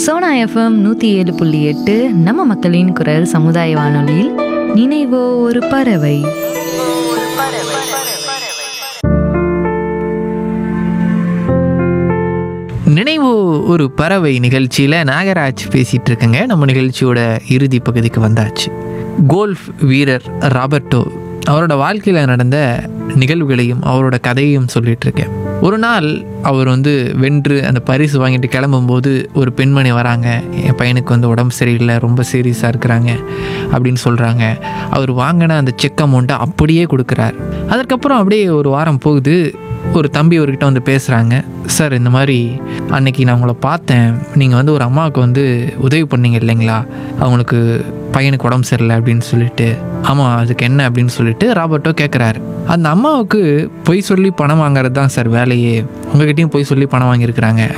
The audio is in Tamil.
சோனா எஃப்எம் நூற்றி ஏழு புள்ளி எட்டு நம்ம மக்களின் குரல் சமுதாய வானொலியில் நினைவோ ஒரு பறவை நினைவு ஒரு பறவை நிகழ்ச்சியில் நாகராஜ் பேசிகிட்டு இருக்கேங்க நம்ம நிகழ்ச்சியோட இறுதி பகுதிக்கு வந்தாச்சு கோல்ஃப் வீரர் ராபர்ட்டோ அவரோட வாழ்க்கையில் நடந்த நிகழ்வுகளையும் அவரோட கதையையும் சொல்லிட்டு இருக்கேன் ஒரு நாள் அவர் வந்து வென்று அந்த பரிசு வாங்கிட்டு கிளம்பும்போது ஒரு பெண்மணி வராங்க என் பையனுக்கு வந்து உடம்பு சரியில்லை ரொம்ப சீரியஸாக இருக்கிறாங்க அப்படின்னு சொல்கிறாங்க அவர் வாங்கின அந்த செக் அமௌண்ட்டை அப்படியே கொடுக்குறார் அதற்கப்புறம் அப்படியே ஒரு வாரம் போகுது ஒரு தம்பி அவர்கிட்ட வந்து பேசுகிறாங்க சார் இந்த மாதிரி அன்னைக்கு நான் உங்களை பார்த்தேன் நீங்கள் வந்து ஒரு அம்மாவுக்கு வந்து உதவி பண்ணீங்க இல்லைங்களா அவங்களுக்கு பையனுக்கு உடம்பு சரியில்லை அப்படின்னு சொல்லிட்டு ஆமாம் அதுக்கு என்ன அப்படின்னு சொல்லிட்டு ராபர்ட்டோ கேட்குறாரு அந்த அம்மாவுக்கு பொய் சொல்லி பணம் வாங்குறது தான் சார் வேலையே உங்ககிட்டயும் பொய் சொல்லி பணம் வாங்கியிருக்கிறாங்க